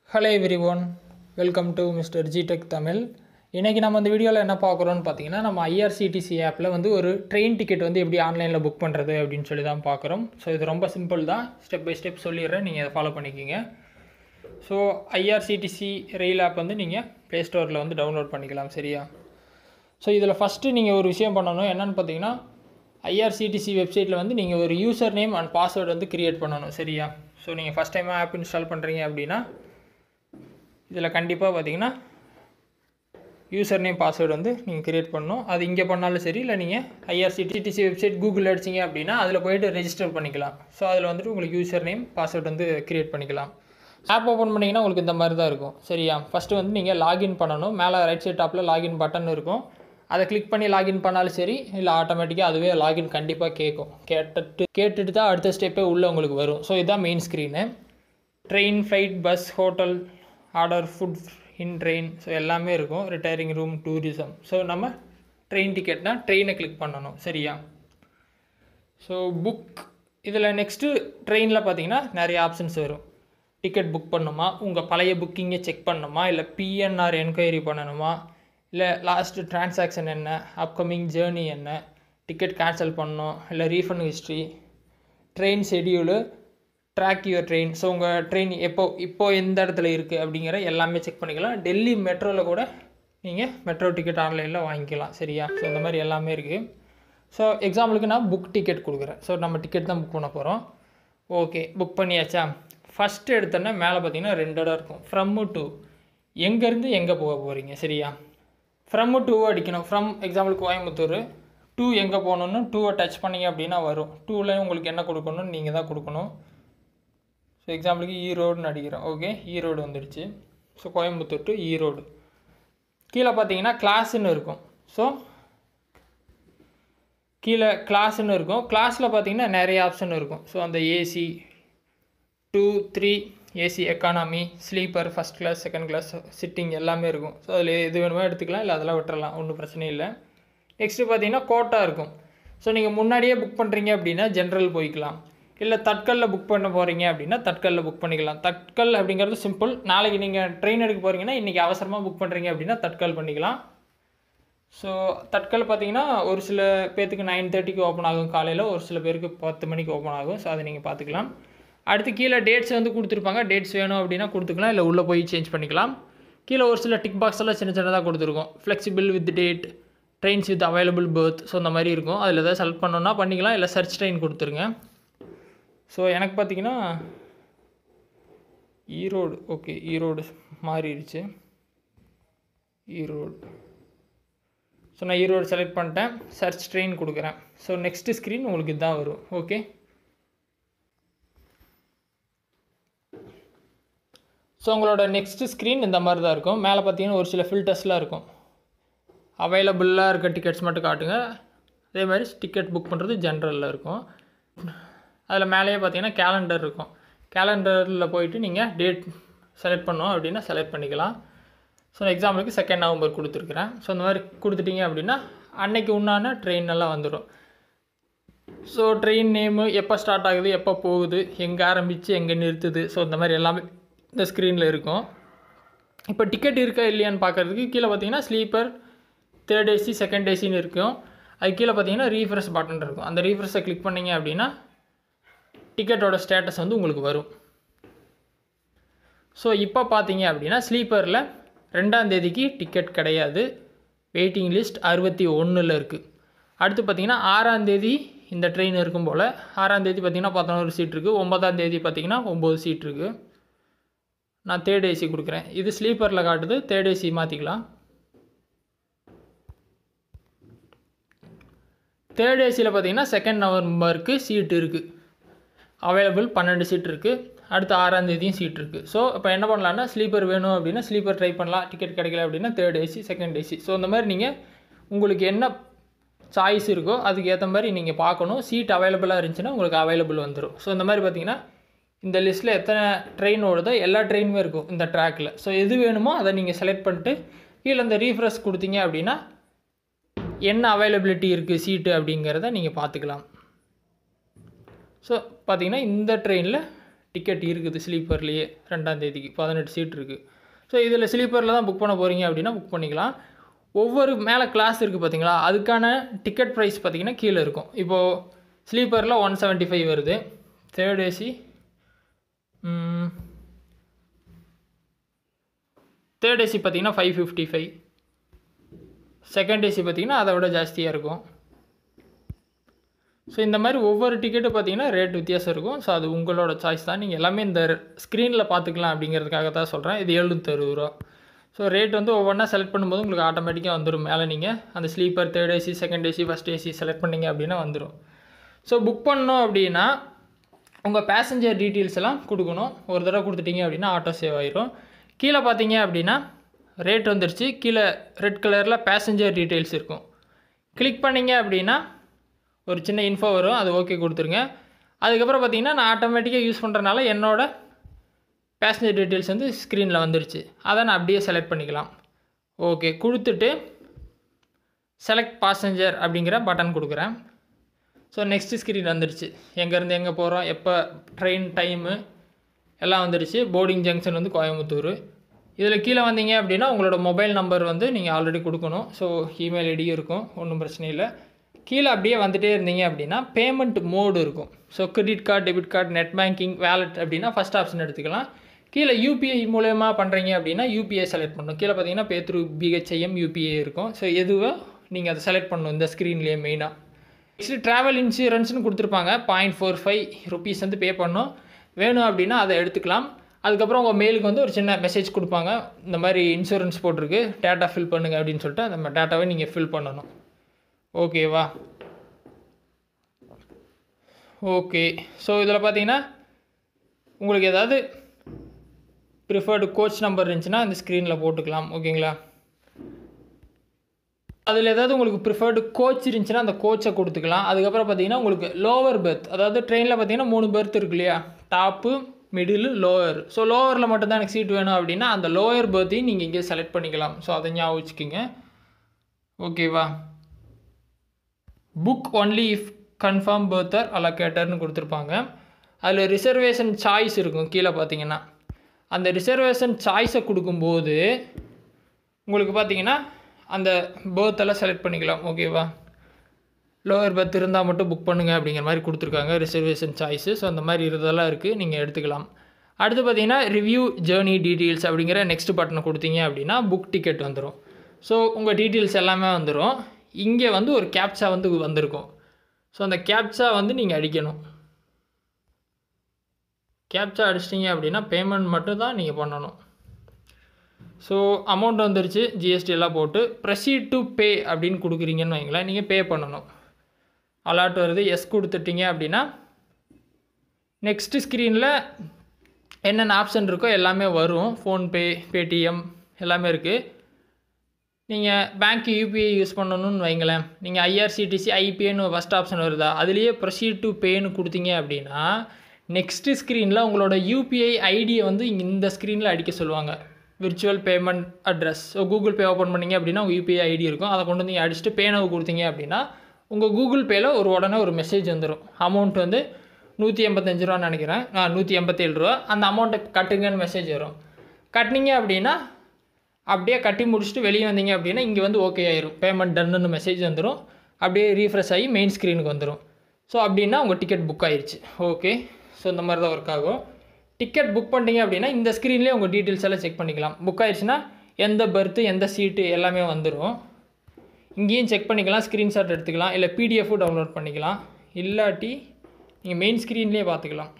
hello everyone welcome to mister G Tech Tamil இன்றைக்கி நம்ம இந்த வீடியோவில் என்ன பார்க்குறோன்னு பார்த்தீங்கன்னா நம்ம ஐஆர்சிடிசி ஆப்பில் வந்து ஒரு ட்ரெயின் டிக்கெட் வந்து எப்படி ஆன்லைனில் புக் பண்ணுறது அப்படின்னு சொல்லி தான் பார்க்குறோம் ஸோ இது ரொம்ப சிம்பிள் தான் ஸ்டெப் பை ஸ்டெப் சொல்லிடுறேன் நீங்கள் அதை ஃபாலோ பண்ணிக்கிங்க ஸோ ஐஆர்சிடிசி ரெயில் ஆப் வந்து நீங்கள் ப்ளே ஸ்டோரில் வந்து டவுன்லோட் பண்ணிக்கலாம் சரியா ஸோ இதில் ஃபஸ்ட்டு நீங்கள் ஒரு விஷயம் பண்ணணும் என்னென்னு பார்த்தீங்கன்னா ஐஆர்சிடிசி வெப்சைட்டில் வந்து நீங்கள் ஒரு யூசர் நேம் அண்ட் பாஸ்வேர்டு வந்து க்ரியேட் பண்ணணும் சரியா ஸோ நீங்கள் ஃபஸ்ட் டைம் ஆப் இன்ஸ்டால் பண்ணுறீங்க அப்படின்னா இதில் கண்டிப்பாக பார்த்தீங்கன்னா யூசர் நேம் பாஸ்வேர்டு வந்து நீங்கள் க்ரியேட் பண்ணணும் அது இங்கே பண்ணாலும் சரி இல்லை நீங்கள் ஐஆர்சிடிடிசி வெப்சைட் கூகுள் அடிச்சிங்க அப்படின்னா அதில் போயிட்டு ரெஜிஸ்டர் பண்ணிக்கலாம் ஸோ அதில் வந்துட்டு உங்களுக்கு யூசர் நேம் பாஸ்வேர்டு வந்து க்ரியேட் பண்ணிக்கலாம் ஆப் ஓப்பன் பண்ணிங்கன்னா உங்களுக்கு இந்த மாதிரி தான் இருக்கும் சரியா ஃபஸ்ட்டு வந்து நீங்கள் லாகின் பண்ணணும் மேலே ரைட் சைட் டாப்பில் லாகின் பட்டன் இருக்கும் அதை கிளிக் பண்ணி லாகின் பண்ணாலும் சரி இல்லை ஆட்டோமேட்டிக்காக அதுவே லாகின் கண்டிப்பாக கேட்கும் கேட்டுட்டு கேட்டுட்டு தான் அடுத்த ஸ்டெப்பே உள்ளே உங்களுக்கு வரும் ஸோ இதுதான் main screen train flight bus hotel order food in train so எல்லாமே இருக்கும் ரிட்டையரிங் ரூம் டூரிசம் ஸோ நம்ம ட்ரெயின் டிக்கெட்னா ட்ரெயினை கிளிக் பண்ணணும் சரியா ஸோ புக் இதில் நெக்ஸ்ட்டு ட்ரெயினில் பார்த்தீங்கன்னா நிறைய ஆப்ஷன்ஸ் வரும் டிக்கெட் புக் பண்ணணுமா உங்கள் பழைய புக்கிங்கை செக் பண்ணணுமா இல்லை பிஎன்ஆர் என்கொயரி பண்ணணுமா இல்லை லாஸ்ட்டு டிரான்சாக்ஷன் என்ன அப்கமிங் ஜேர்னி என்ன டிக்கெட் கேன்சல் பண்ணணும் இல்லை refund history train schedule track your train so உங்கள் ட்ரெயின் எப்போ இப்போ எந்த இடத்துல இருக்குது அப்படிங்கிற எல்லாமே செக் பண்ணிக்கலாம் டெல்லி மெட்ரோவில் கூட நீங்கள் மெட்ரோ டிக்கெட் ஆன்லைனில் வாங்கிக்கலாம் சரியா ஸோ இந்த மாதிரி எல்லாமே இருக்குது ஸோ எக்ஸாம்பிளுக்கு நான் புக் டிக்கெட் கொடுக்குறேன் ஸோ நம்ம டிக்கெட் தான் புக் பண்ண போகிறோம் ஓகே புக் பண்ணியாச்சா ஃபஸ்ட்டு எடுத்தோன்னா மேலே பார்த்தீங்கன்னா ரெண்டு இடம் இருக்கும் ஃப்ரம்மு டூ எங்கேருந்து எங்கே போக போகிறீங்க சரியா ஃப்ரம்மு டூ அடிக்கணும் ஃப்ரம் எக்ஸாம்பிள் கோயம்புத்தூர் டூ எங்கே போகணுன்னு டூவை டச் பண்ணிங்க அப்படின்னா வரும் டூவில் உங்களுக்கு என்ன கொடுக்கணும்னு நீங்கள் தான் கொடுக்கணும் ஸோ எக்ஸாம்பிளுக்கு ஈரோடுன்னு அடிக்கிறோம் ஓகே ஈரோடு வந்துடுச்சு ஸோ கோயம்புத்தூர் டு ஈரோடு கீழே பார்த்தீங்கன்னா கிளாஸ்ன்னு இருக்கும் ஸோ கீழே கிளாஸ்ன்னு இருக்கும் கிளாஸில் பார்த்தீங்கன்னா நிறைய ஆப்ஷன் இருக்கும் ஸோ அந்த AC two three AC economy sleeper first class second class sitting எல்லாமே இருக்கும் ஸோ அதில் எது வேணுமோ எடுத்துக்கலாம் இல்லை அதெல்லாம் விட்டுறலாம் ஒன்றும் பிரச்சனை இல்லை நெக்ஸ்ட்டு பார்த்தீங்கன்னா கோட்டா இருக்கும் ஸோ நீங்கள் முன்னாடியே புக் பண்ணுறீங்க அப்படின்னா ஜென்ரல் போய்க்கலாம் இல்லை தட்கலில் புக் பண்ண போகிறீங்க அப்படின்னா தட்கலில் புக் பண்ணிக்கலாம் தட்கல் அப்படிங்கிறது சிம்பிள் நாளைக்கு நீங்கள் ட்ரெயின் எடுக்க போகிறீங்கன்னா இன்றைக்கி அவசரமாக புக் பண்ணுறீங்க அப்படின்னா தட்கல் பண்ணிக்கலாம் ஸோ தட்கல் பார்த்தீங்கன்னா ஒரு சில பேர்த்துக்கு நைன் தேர்ட்டிக்கு ஓப்பன் ஆகும் காலையில் ஒரு சில பேருக்கு பத்து மணிக்கு ஓப்பன் ஆகும் ஸோ அதை நீங்கள் பார்த்துக்கலாம் அடுத்து கீழே டேட்ஸ் வந்து கொடுத்துருப்பாங்க டேட்ஸ் வேணும் அப்படின்னா கொடுத்துக்கலாம் இல்லை உள்ளே போய் சேஞ்ச் பண்ணிக்கலாம் கீழே ஒரு சில டிக் பாக்ஸ் எல்லாம் சின்ன சின்னதாக கொடுத்துருக்கோம் flexible with date trains with available berth so அந்த மாதிரி இருக்கும் அதில் எதாவது செலக்ட் பண்ணோன்னா பண்ணிக்கலாம் இல்லை சர்ச் ட்ரெயின் கொடுத்துருங்க ஸோ எனக்கு பார்த்தீங்கன்னா ஈரோடு ஓகே ஈரோடு மாறிடுச்சு ஈரோடு ஸோ நான் ஈரோடு செலக்ட் பண்ணிட்டேன் சர்ச் ட்ரெயின் கொடுக்குறேன் ஸோ நெக்ஸ்ட்டு ஸ்க்ரீன் உங்களுக்கு இதுதான் வரும் ஓகே ஸோ உங்களோட நெக்ஸ்ட் ஸ்க்ரீன் இந்த மாதிரி தான் இருக்கும் மேலே பார்த்தீங்கன்னா ஒரு சில ஃபில்டர்ஸ்லாம் இருக்கும் அவைலபிளாக இருக்க டிக்கெட்ஸ் மட்டும் காட்டுங்க அதே மாதிரி டிக்கெட் புக் பண்ணுறது ஜென்ரலில் இருக்கும் அதில் மேலேயே பார்த்தீங்கன்னா கேலண்டர் இருக்கும் கேலண்டரில் போயிட்டு நீங்கள் டேட் செலக்ட் பண்ணோம் அப்படின்னா செலக்ட் பண்ணிக்கலாம் ஸோ எக்ஸாம்பிளுக்கு செகண்ட் நவம்பர் கொடுத்துருக்குறேன் ஸோ இந்த மாதிரி கொடுத்துட்டீங்க அப்படின்னா அன்னைக்கு உண்டான ட்ரெயின் எல்லாம் வந்துடும் ஸோ ட்ரெயின் நேமு எப்போ ஸ்டார்ட் ஆகுது எப்போ போகுது எங்கே ஆரம்பித்து எங்கே நிறுத்துது ஸோ இந்த மாதிரி எல்லாமே இந்த ஸ்க்ரீனில் இருக்கும் இப்போ டிக்கெட் இருக்கா இல்லையான்னு பார்க்குறதுக்கு கீழே பார்த்தீங்கன்னா ஸ்லீப்பர் தேர்ட் ஏசி செகண்ட் ஏசின்னு இருக்கும் அது கீழே பார்த்தீங்கன்னா ரீஃப்ரெஷ் பட்டன் இருக்கும் அந்த ரீஃப்ரெஷை கிளிக் பண்ணிங்க அப்படின்னா டிக்கெட்டோட ஸ்டேட்டஸ் வந்து உங்களுக்கு வரும் ஸோ இப்போ பார்த்தீங்க அப்படின்னா ஸ்லீப்பரில் ரெண்டாம் தேதிக்கு டிக்கெட் கிடையாது வெயிட்டிங் லிஸ்ட் அறுபத்தி ஒன்றில் இருக்குது அடுத்து பார்த்தீங்கன்னா ஆறாம் தேதி இந்த ட்ரெயின் இருக்கும் போல் ஆறாம் தேதி பார்த்தீங்கன்னா பதினோரு சீட் இருக்குது ஒன்பதாம் தேதி பார்த்தீங்கன்னா ஒம்பது சீட் இருக்குது நான் தேர்ட் ஏசி கொடுக்குறேன் இது ஸ்லீப்பரில் காட்டுது தேர்ட் ஏசி மாற்றிக்கலாம் தேர்ட் ஏசியில் பார்த்தீங்கன்னா செகண்ட் நவம்பருக்கு சீட் இருக்குது அவைலபிள் பன்னெண்டு சீட் இருக்குது அடுத்த ஆறாம் தேதியும் சீட் இருக்குது ஸோ இப்போ என்ன பண்ணலான்னா ஸ்லீப்பர் வேணும் அப்படின்னா ஸ்லீப்பர் ட்ரை பண்ணலாம் டிக்கெட் கிடைக்கல அப்படின்னா third AC second AC so இந்த மாதிரி நீங்கள் உங்களுக்கு என்ன சாய்ஸ் இருக்கோ அதுக்கு ஏற்ற மாதிரி நீங்கள் பார்க்கணும் சீட் அவைலபிளாக இருந்துச்சுன்னா உங்களுக்கு அவைலபிள் வந்துடும் ஸோ இந்த மாதிரி பார்த்தீங்கன்னா இந்த லிஸ்ட்டில் எத்தனை ட்ரெயின் ஓடுதோ எல்லா ட்ரெயினுமே இருக்கும் இந்த ட்ராக்கில் ஸோ எது வேணுமோ அதை நீங்கள் செலக்ட் பண்ணிட்டு கீழே இந்த ரீஃப்ரெஷ் கொடுத்தீங்க அப்படின்னா என்ன அவைலபிலிட்டி இருக்குது சீட்டு அப்படிங்கிறத நீங்கள் பார்த்துக்கலாம் ஸோ பார்த்தீங்கன்னா இந்த ட்ரெயினில் டிக்கெட் இருக்குது ஸ்லீப்பர்லேயே ரெண்டாம் தேதிக்கு பதினெட்டு சீட் இருக்குது ஸோ இதில் ஸ்லீப்பரில் தான் புக் பண்ண போகிறீங்க அப்படின்னா புக் பண்ணிக்கலாம் ஒவ்வொரு மேலே கிளாஸ் இருக்குது பார்த்தீங்களா அதுக்கான டிக்கெட் ப்ரைஸ் பார்த்தீங்கன்னா கீழே இருக்கும் இப்போது ஸ்லீப்பரில் ஒன் செவன்ட்டி ஃபைவ் வருது தேர்ட் ஏசி தேர்ட் ஏசி பார்த்தீங்கன்னா five fifty five second AC பார்த்தீங்கன்னா அதை விட ஜாஸ்தியாக இருக்கும் ஸோ இந்த மாதிரி ஒவ்வொரு டிக்கெட்டு பார்த்தீங்கன்னா ரேட் வித்தியாசம் இருக்கும் ஸோ அது உங்களோட சாய்ஸ் தான் நீங்கள் எல்லாமே இந்த ஸ்க்ரீனில் பார்த்துக்கலாம் அப்படிங்கிறதுக்காக தான் சொல்கிறேன் இது எழுநூற்றி அறுபது ரூபா ஸோ ரேட் வந்து ஒவ்வொன்றா செலக்ட் பண்ணும்போது உங்களுக்கு ஆட்டோமேட்டிக்காக வந்துடும் மேலே நீங்கள் அந்த sleeper third AC second AC first AC select பண்ணீங்க அப்படின்னா வந்துடும் ஸோ புக் பண்ணோம் அப்படின்னா உங்கள் பேசஞ்சர் டீட்டெயில்ஸ் எல்லாம் கொடுக்கணும் ஒரு தடவை கொடுத்துட்டீங்க அப்படின்னா ஆட்டோ சேவ் ஆயிரும் கீழே பார்த்தீங்க அப்படின்னா ரேட் வந்துருச்சு கீழே ரெட் கலரில் பேசஞ்சர் டீட்டெயில்ஸ் இருக்கும் கிளிக் பண்ணீங்க அப்படின்னா ஒரு சின்ன இன்ஃபோ வரும் அது ஓகே கொடுத்துருங்க அதுக்கப்புறம் பார்த்தீங்கன்னா நான் ஆட்டோமேட்டிக்காக யூஸ் பண்ணுறனால என்னோட பேசஞ்சர் டீட்டெயில்ஸ் வந்து ஸ்க்ரீனில் வந்துருச்சு அதை நான் அப்படியே செலக்ட் பண்ணிக்கலாம் ஓகே கொடுத்துட்டு செலக்ட் பாசஞ்சர் அப்படிங்கிற பட்டன் கொடுக்குறேன் ஸோ நெக்ஸ்ட் ஸ்க்ரீன் வந்துருச்சு எங்கேருந்து எங்கே போகிறோம் எப்போ ட்ரெயின் டைமு எல்லாம் வந்துருச்சு போர்டிங் ஜங்ஷன் வந்து கோயம்புத்தூர் இதில் கீழே வந்தீங்க அப்படின்னா உங்களோட மொபைல் நம்பர் வந்து நீங்கள் ஆல்ரெடி கொடுக்கணும் ஸோ இமெயில் ஐடியும் இருக்கும் ஒன்றும் பிரச்சனை இல்லை கீழே அப்படியே வந்துட்டே இருந்தீங்க அப்படின்னா பேமெண்ட் மோடு இருக்கும் so credit card debit card net banking wallet அப்படின்னா ஃபஸ்ட் ஆப்ஷன் எடுத்துக்கலாம் கீழே யூபிஐ மூலயமா பண்ணுறீங்க அப்படின்னா யூபிஐ செலக்ட் பண்ணணும் கீழே பார்த்தீங்கன்னா பே த்ரூ பிஹெச்ஐஎம் யூபிஐ இருக்கும் ஸோ எதுவோ நீங்கள் அதை செலக்ட் பண்ணணும் இந்த ஸ்க்ரீன்லேயே மெயினாக நெக்ஸ்ட்டு ட்ராவல் இன்சூரன்ஸ்னு கொடுத்துருப்பாங்க பாயிண்ட் ஃபோர் ஃபைவ் ருபீஸ் வந்து பே பண்ணணும் வேணும் அப்படின்னா அதை எடுத்துக்கலாம் அதுக்கப்புறம் உங்கள் மெயிலுக்கு வந்து ஒரு சின்ன மெசேஜ் கொடுப்பாங்க இந்த மாதிரி இன்சூரன்ஸ் போட்டிருக்கு டேட்டா ஃபில் பண்ணுங்க அப்படின்னு சொல்லிட்டு அந்த டேட்டாவை நீங்கள் ஃபில் பண்ணணும் ஓகேவா ஓகே ஸோ இதில் பார்த்தீங்கன்னா உங்களுக்கு ஏதாவது ப்ரிஃபர்டு கோச் நம்பர் இருந்துச்சுன்னா அந்த ஸ்க்ரீனில் போட்டுக்கலாம் ஓகேங்களா அதில் ஏதாவது உங்களுக்கு ப்ரிஃபர்டு கோச் இருந்துச்சுன்னா அந்த கோச்சை கொடுத்துக்கலாம் அதுக்கப்புறம் பார்த்தீங்கன்னா உங்களுக்கு லோவர் பெர்த் அதாவது ட்ரெயினில் பார்த்தீங்கன்னா மூணு பெர்த் இருக்கு இல்லையா டாப்பு மிடில் லோவர் ஸோ லோவரில் மட்டும்தான் எனக்கு சீட் வேணும் அப்படின்னா அந்த லோயர் பெர்த்தையும் நீங்கள் இங்கே செலக்ட் பண்ணிக்கலாம் ஸோ அதை ஞாபகம் வச்சுக்கோங்க ஓகேவா book only if confirm berth அலோகேட்டர்னு கொடுத்துருப்பாங்க அதில் ரிசர்வேஷன் சாய்ஸ் இருக்கும் கீழே பார்த்தீங்கன்னா அந்த ரிசர்வேஷன் சாய்ஸை கொடுக்கும்போது உங்களுக்கு பார்த்தீங்கன்னா அந்த பேர்த்தெல்லாம் செலக்ட் பண்ணிக்கலாம் ஓகேவா லோவர் பர்த் இருந்தால் மட்டும் புக் பண்ணுங்கள் அப்படிங்கிற மாதிரி கொடுத்துருக்காங்க ரிசர்வேஷன் சாய்ஸு ஸோ அந்த மாதிரி இதெல்லாம் இருக்குது நீங்கள் எடுத்துக்கலாம் அடுத்து பார்த்தீங்கன்னா ரிவ்யூ ஜேர்னி டீட்டெயில்ஸ் அப்படிங்கிற நெக்ஸ்ட் பட்டனை கொடுத்தீங்க அப்படின்னா புக் டிக்கெட் வந்துடும் ஸோ உங்கள் டீட்டெயில்ஸ் எல்லாமே வந்துடும் இங்கே வந்து ஒரு கேப்சா வந்து வந்திருக்கும் ஸோ அந்த கேப்சா வந்து நீங்கள் அடிக்கணும் கேப்சா அடிச்சிட்டிங்க அப்படின்னா பேமெண்ட் மட்டும் தான் நீங்கள் பண்ணணும் ஸோ அமௌண்ட் வந்துருச்சு ஜிஎஸ்டி எல்லாம் போட்டு ப்ரொசீட் டு பே அப்படின்னு கொடுக்குறீங்கன்னு வைங்களேன் நீங்கள் பே பண்ணணும் அலாட் வருது எஸ் கொடுத்துட்டீங்க அப்படின்னா நெக்ஸ்ட்டு ஸ்க்ரீனில் என்னென்ன ஆப்ஷன் இருக்கோ எல்லாமே வரும் ஃபோன்பே பேடிஎம் எல்லாமே இருக்குது நீங்கள் பேங்க் யூபிஐ யூஸ் பண்ணணும்னு வைங்களேன் நீங்கள் ஐஆர்சிடிசி ஐபிஏன்னு ஃபஸ்ட் ஆப்ஷன் வருதா அதுலேயே ப்ரொசீட் டு பேன்னு கொடுத்தீங்க அப்படின்னா நெக்ஸ்ட்டு ஸ்க்ரீனில் உங்களோட யூபிஐ ஐடியை வந்து இங்கே இந்த ஸ்க்ரீனில் அடிக்க சொல்லுவாங்க virtual payment address so Google pay open பண்ணீங்க அப்படின்னா உங்கள் யூபிஐ ஐடி இருக்கும் அதை கொண்டு வந்து அடிச்சுட்டு பேனவு கொடுத்தீங்க அப்படின்னா உங்கள் கூகுள் பேயில் ஒரு உடனே ஒரு மெசேஜ் வந்துடும் அமௌண்ட் வந்து நூற்றி எண்பத்தஞ்சு ரூபான்னு நினைக்கிறேன் ஆ நூற்றி எண்பத்தேழு ரூபா அந்த அமௌண்ட்டை கட்டுங்கன்னு மெசேஜ் வரும் கட்டினீங்க அப்படின்னா அப்படியே கட்டி முடிச்சுட்டு வெளியே வந்தீங்க அப்படின்னா இங்கே வந்து ஓகே ஆயிரும் பேமெண்ட் டன்னுன்னு மெசேஜ் வந்துடும் அப்படியே ரீஃப்ரெஷ் ஆகி மெயின் ஸ்க்ரீனுக்கு வந்துடும் ஸோ அப்படின்னா உங்கள் டிக்கெட் புக் ஆயிடுச்சு ஓகே ஸோ இந்த மாதிரி தான் ஒர்க் ஆகும் டிக்கெட் புக் பண்ணிட்டீங்க அப்படின்னா இந்த ஸ்க்ரீன்லேயே உங்கள் டீட்டெயில்ஸ் எல்லாம் செக் பண்ணிக்கலாம் புக் ஆயிடுச்சுன்னா எந்த பர்த்து எந்த சீட்டு எல்லாமே வந்துடும் இங்கேயும் செக் பண்ணிக்கலாம் ஸ்க்ரீன்ஷாட் எடுத்துக்கலாம் இல்லை பிடிஎஃப்பும் டவுன்லோட் பண்ணிக்கலாம் இல்லாட்டி நீங்கள் மெயின் ஸ்க்ரீன்லேயே பார்த்துக்கலாம்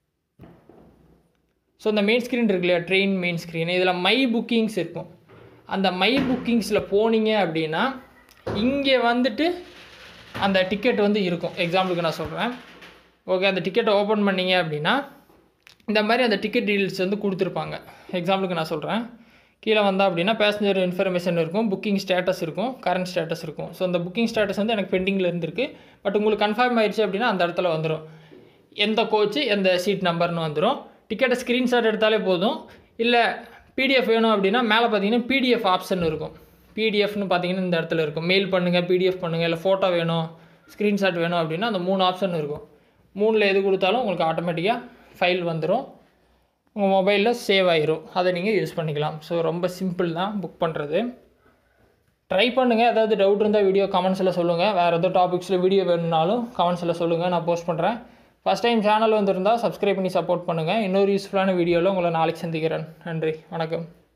ஸோ இந்த மெயின் ஸ்க்ரீன் இருக்கு இல்லையா ட்ரெயின் மெயின் ஸ்க்ரீன் இதில் மை புக்கிங்ஸ் இருக்கும் அந்த மை புக்கிங்ஸில் போனீங்க அப்படின்னா இங்கே வந்துட்டு அந்த டிக்கெட் வந்து இருக்கும் எக்ஸாம்பிளுக்கு நான் சொல்கிறேன் ஓகே அந்த டிக்கெட்டை ஓப்பன் பண்ணீங்க அப்படின்னா இந்த மாதிரி அந்த டிக்கெட் டீட்டெயில்ஸ் வந்து கொடுத்துருப்பாங்க எக்ஸாம்பிளுக்கு நான் சொல்கிறேன் கீழே வந்தால் அப்படின்னா பேசஞ்சர் இன்ஃபர்மேஷன் இருக்கும் புக்கிங் ஸ்டேட்டஸ் இருக்கும் கரண்ட் ஸ்டேட்டஸ் இருக்கும் ஸோ அந்த புக்கிங் ஸ்டேட்டஸ் வந்து எனக்கு பெண்டிங்கில் இருந்திருக்கு பட் உங்களுக்கு கன்ஃபார்ம் ஆயிடுச்சு அப்படின்னா அந்த இடத்துல வந்துடும் எந்த கோச்சு எந்த சீட் நம்பர்னு வந்துடும் டிக்கெட்டை ஸ்க்ரீன்ஷாட் எடுத்தாலே போதும் இல்லை பிடிஎஃப் வேணும் அப்படின்னா மேலே பார்த்தீங்கன்னா பிடிஎஃப் ஆப்ஷன் இருக்கும் பிடிஎஃப்னு பார்த்தீங்கன்னா இந்த இடத்துல இருக்கும் மெயில் பண்ணுங்கள் பிடிஎஃப் பண்ணுங்கள் இல்லை ஃபோட்டோ வேணும் ஸ்க்ரீன்ஷாட் வேணும் அப்படின்னா அந்த மூணு ஆப்ஷன் இருக்கும் மூணில் எது கொடுத்தாலும் உங்களுக்கு ஆட்டோமேட்டிக்காக ஃபைல் வந்துடும் உங்கள் மொபைலில் சேவ் ஆயிரும் அதை நீங்கள் யூஸ் பண்ணிக்கலாம் ஸோ ரொம்ப சிம்பிள் தான் புக் பண்ணுறது ட்ரை பண்ணுங்கள் ஏதாவது டவுட் இருந்தால் வீடியோ கமெண்ட்ஸில் சொல்லுங்கள் வேறு எதாவது டாபிக்ஸில் வீடியோ வேணும்னாலும் கமெண்ட்ஸில் சொல்லுங்கள் நான் போஸ்ட் பண்ணுறேன் ஃபஸ்ட் டைம் சேனல் வந்திருந்தால் சப்ஸ்கிரைப் பண்ணி சப்போர்ட் பண்ணுங்கள் இன்னொரு யூஸ்ஃபுல்லான வீடியோவில் உங்களை நாளைக்கு சந்திக்கிறேன் நன்றி வணக்கம்